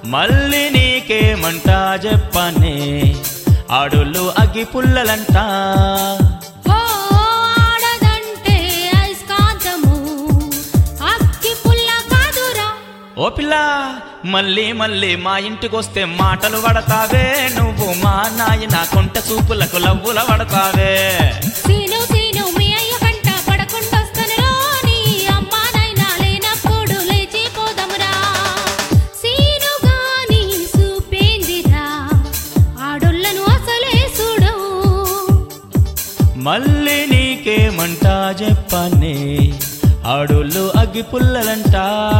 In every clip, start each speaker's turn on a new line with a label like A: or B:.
A: మళ్ళీ నీకేమంటా చెప్పనే ఆడుళ్ళు అగ్గి పుల్లలంట
B: ఓ ఆడదంటే అయస్కాంతము అక్కి పుల్ల కాదురా
A: ఓ పిల్ల మళ్ళీ మళ్ళీ మా ఇంటికొస్తే మాటలు పడతావే నువ్వు మా నాయన కొంట చూపులకు లవ్వుల పడతావే
B: సీను సీను మీ అయ్య కంట పడకుంటొస్తనురో నీ అమ్మానైనా లేనప్పుడు లేచిపోదమురా సీను గాని చూపేందిరా ఆడోళ్ళను అసలే చూడవు
A: మళ్ళీ నీకేమంటా చెప్పనే ఆడుళ్ళు అగ్గి పుల్లలంట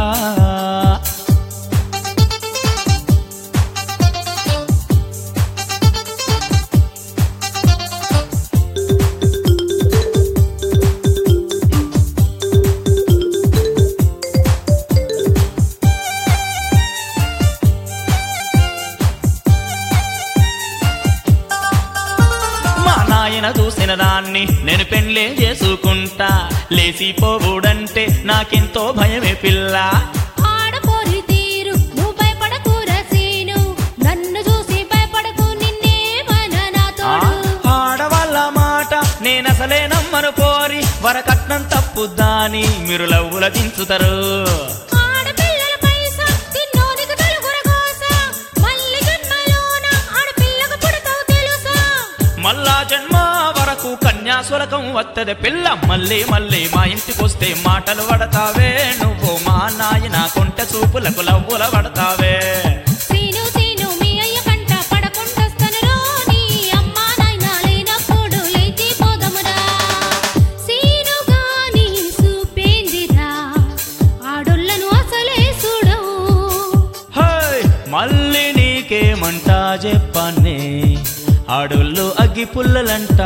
A: మా నాయన చూసిన దాన్ని నేను పెళ్ళే చేసుకుంటా లేచిపోవుడంటే నాకెంతో భయమే పిల్ల
B: ఆడపోరి తీరు నువ్వు భయపడకురా సీను నన్ను చూసి భయపడకు నిన్నేమన
A: ఆ,
B: నాతోడు
A: ఆడవాళ్ళ మాట నేనసలే నమ్మను పోరి వరకట్నం తప్పుద్దాని మీరు లవ్వుల దించుతారు
B: ఆడపిల్లల పైసా తిన్నోనికి తలుగుర కోస మళ్ళీ జన్మలోన ఆడపిల్లకు పుడతావు తెలుసా
A: మళ్ళా జన్మ వరకు కన్యాశులకం వత్తది పిల్ల మళ్ళీ మళ్ళీ మా ఇంటికొస్తే మాటలు పడతావే నువ్వు మా నాయన కొంట చూపులకు లవ్వుల పడతావే
B: సీను సీను మీ అయ్య కంట పడకుంటొస్తనురో నీ అమ్మా నాయనా లేనప్పుడు లేచిపోదమురా సీను గాని చూపేందిరా ఆడోళ్ళను అసలే చూడవు
A: హై మళ్ళీ నీకేమంటా చెప్పానే ఆడుళ్ళు అగ్గి పుల్లలంట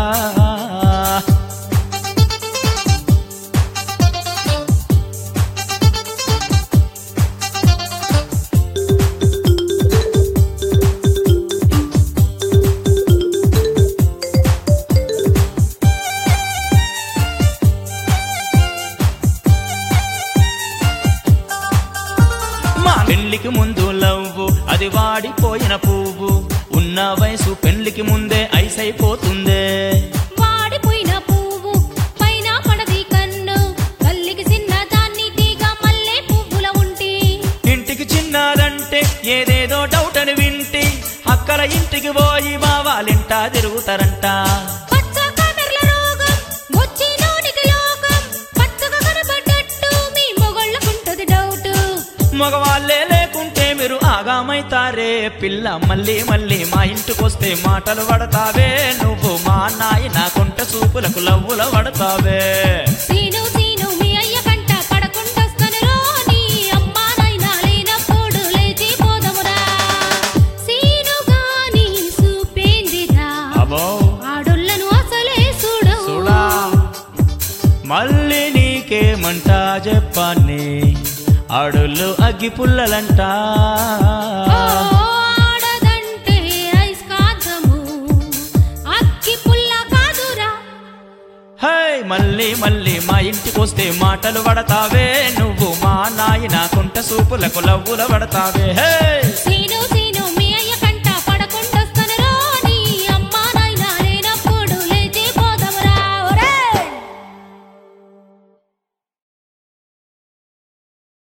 A: మా పెళ్లికి ముందు లవ్వు అది వాడిపోయిన పువ్వు ఉన్న వయసు పెళ్లికి ముందే ఐసైపోతుందే
B: వాడిపోయిన పువ్వు పైన పడది కన్ను తల్లికి చిన్న దాన్ని తీగ మల్లె పువ్వుల ఉంటి
A: ఇంటికి చిన్నదంటే ఏదేదో డౌట్ అని వింటి అక్కల ఇంటికి పోయి మా వాళ్ళింటా తిరుగుతారంట
B: పచ్చ కామెర్ల రోగం వచ్చి నోటికి లోకం పచ్చగా కనబడ్డట్టు మీ మొగళ్ళకుంటది డౌట్
A: మగవాళ్ళే లేకుంటే మీరు ఆగామైతారే పిల్ల మళ్ళీ మళ్ళీ మా ఇంటికొస్తే మాటలు పడతావే నువ్వు మా నాయన కొంట చూపులకు లవ్వుల పడతావే
B: సీను సీను మీ అయ్య కంట పడకుంటొస్తనురో నీ అమ్మా నాయనా లేనప్పుడు లేచిపోదమురా సీను గాని చూపేందిరా
A: అబో
B: ఆడోళ్ళను అసలే చూడవు
A: చూడా మళ్ళీ నీకేమంటా చెప్పాన్ని ఆడుళ్ళు అగ్గి పుల్లలంట
B: ఓ ఆడదంటే అయస్కాంతము అక్కి పుల్ల కాదురా
A: హై మళ్ళీ మళ్ళీ మా ఇంటికొస్తే మాటలు పడతావే నువ్వు మా నాయన కొంట సూపులకు లవ్వుల పడతావే హే